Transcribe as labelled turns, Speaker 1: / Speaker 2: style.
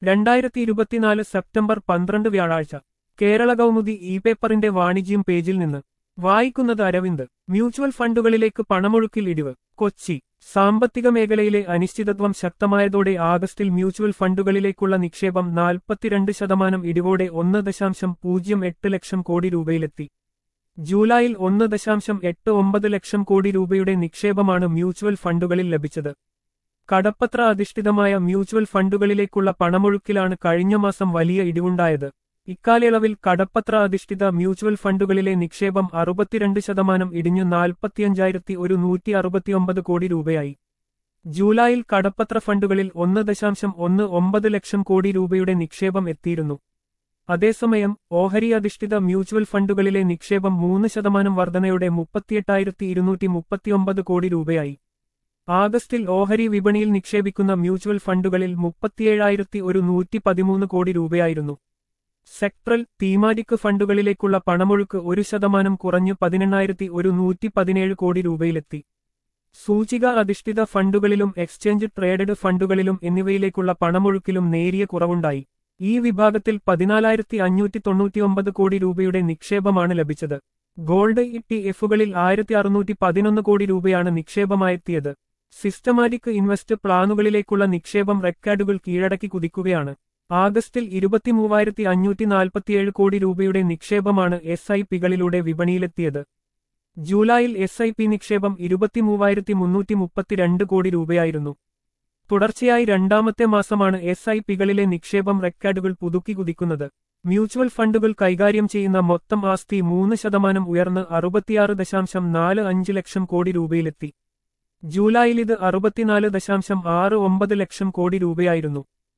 Speaker 1: രണ്ടായിരത്തി ഇരുപത്തിനാല് സെപ്റ്റംബർ പന്ത്രണ്ട് വ്യാഴാഴ്ച കേരള കൗമുദി ഇ പേപ്പറിന്റെ വാണിജ്യം പേജിൽ നിന്ന് വായിക്കുന്നത് അരവിന്ദ് മ്യൂച്വൽ ഫണ്ടുകളിലേക്ക് പണമൊഴുക്കിൽ ഇടിവ് കൊച്ചി സാമ്പത്തിക മേഖലയിലെ അനിശ്ചിതത്വം ശക്തമായതോടെ ആഗസ്റ്റിൽ മ്യൂച്വൽ ഫണ്ടുകളിലേക്കുള്ള നിക്ഷേപം നാൽപ്പത്തിരണ്ട് ശതമാനം ഇടിവോടെ ഒന്ന് ദശാംശം പൂജ്യം എട്ട് ലക്ഷം കോടി രൂപയിലെത്തി ജൂലൈയിൽ ഒന്ന് ദശാംശം എട്ട് ഒമ്പത് ലക്ഷം കോടി രൂപയുടെ നിക്ഷേപമാണ് മ്യൂച്വൽ ഫണ്ടുകളിൽ ലഭിച്ചത് കടപ്പത്ര അധിഷ്ഠിതമായ മ്യൂച്വൽ ഫണ്ടുകളിലേക്കുള്ള പണമൊഴുക്കിലാണ് കഴിഞ്ഞ മാസം വലിയ ഇടിവുണ്ടായത് ഇക്കാലയളവിൽ കടപ്പത്ര അധിഷ്ഠിത മ്യൂച്വൽ ഫണ്ടുകളിലെ നിക്ഷേപം അറുപത്തിരണ്ട് ശതമാനം ഇടിഞ്ഞു നാൽപ്പത്തിയഞ്ചായിരത്തി ഒരു നൂറ്റി അറുപത്തിയൊമ്പത് കോടി രൂപയായി ജൂലൈയിൽ കടപ്പത്ര ഫണ്ടുകളിൽ ഒന്ന് ദശാംശം ഒന്ന് ഒമ്പത് ലക്ഷം കോടി രൂപയുടെ നിക്ഷേപം എത്തിയിരുന്നു അതേസമയം ഓഹരി അധിഷ്ഠിത മ്യൂച്വൽ ഫണ്ടുകളിലെ നിക്ഷേപം മൂന്ന് ശതമാനം വർധനയോടെ മുപ്പത്തിയെട്ടായിരത്തി ഇരുന്നൂറ്റി മുപ്പത്തിയൊമ്പത് കോടി രൂപയായി ആഗസ്റ്റിൽ ഓഹരി വിപണിയിൽ നിക്ഷേപിക്കുന്ന മ്യൂച്വൽ ഫണ്ടുകളിൽ മുപ്പത്തിയേഴായിരത്തി ഒരു നൂറ്റി പതിമൂന്ന് കോടി രൂപയായിരുന്നു സെക്ട്രൽ തീമാറ്റിക് ഫണ്ടുകളിലേക്കുള്ള പണമൊഴുക്ക് ഒരു ശതമാനം കുറഞ്ഞ് പതിനെണ്ണായിരത്തി ഒരു നൂറ്റി പതിനേഴ് കോടി രൂപയിലെത്തി സൂചിക അധിഷ്ഠിത ഫണ്ടുകളിലും എക്സ്ചേഞ്ച് ട്രേഡഡ് ഫണ്ടുകളിലും എന്നിവയിലേക്കുള്ള പണമൊഴുക്കിലും നേരിയ കുറവുണ്ടായി ഈ വിഭാഗത്തിൽ പതിനാലായിരത്തി അഞ്ഞൂറ്റി തൊണ്ണൂറ്റിയൊമ്പത് കോടി രൂപയുടെ നിക്ഷേപമാണ് ലഭിച്ചത് ഗോൾഡ് ഇ ടി എഫുകളിൽ ആയിരത്തി അറുന്നൂറ്റി പതിനൊന്ന് കോടി രൂപയാണ് നിക്ഷേപമായെത്തിയത് സിസ്റ്റമാറ്റിക് ഇൻവെസ്റ്റ് പ്ലാനുകളിലേക്കുള്ള നിക്ഷേപം റെക്കോർഡുകൾ കീഴടക്കി കുതിക്കുകയാണ് ആഗസ്റ്റിൽ ഇരുപത്തിമൂവായിരത്തി അഞ്ഞൂറ്റി നാൽപ്പത്തിയേഴ് കോടി രൂപയുടെ നിക്ഷേപമാണ് എസ് ഐ പികളിലൂടെ വിപണിയിലെത്തിയത് ജൂലൈയിൽ എസ് ഐ പി നിക്ഷേപം ഇരുപത്തിമൂവായിരത്തി മുന്നൂറ്റി മുപ്പത്തിരണ്ട് കോടി രൂപയായിരുന്നു തുടർച്ചയായി രണ്ടാമത്തെ മാസമാണ് എസ് ഐ പികളിലെ നിക്ഷേപം റെക്കോർഡുകൾ പുതുക്കി കുതിക്കുന്നത് മ്യൂച്വൽ ഫണ്ടുകൾ കൈകാര്യം ചെയ്യുന്ന മൊത്തം ആസ്തി മൂന്ന് ശതമാനം ഉയർന്ന് അറുപത്തിയാറ് ദശാംശം നാല് അഞ്ച് ലക്ഷം കോടി രൂപയിലെത്തി ജൂലൈയിൽ ഇത് അറുപത്തിനാല് ദശാംശം ആറ് ഒമ്പത് ലക്ഷം കോടി രൂപയായിരുന്നു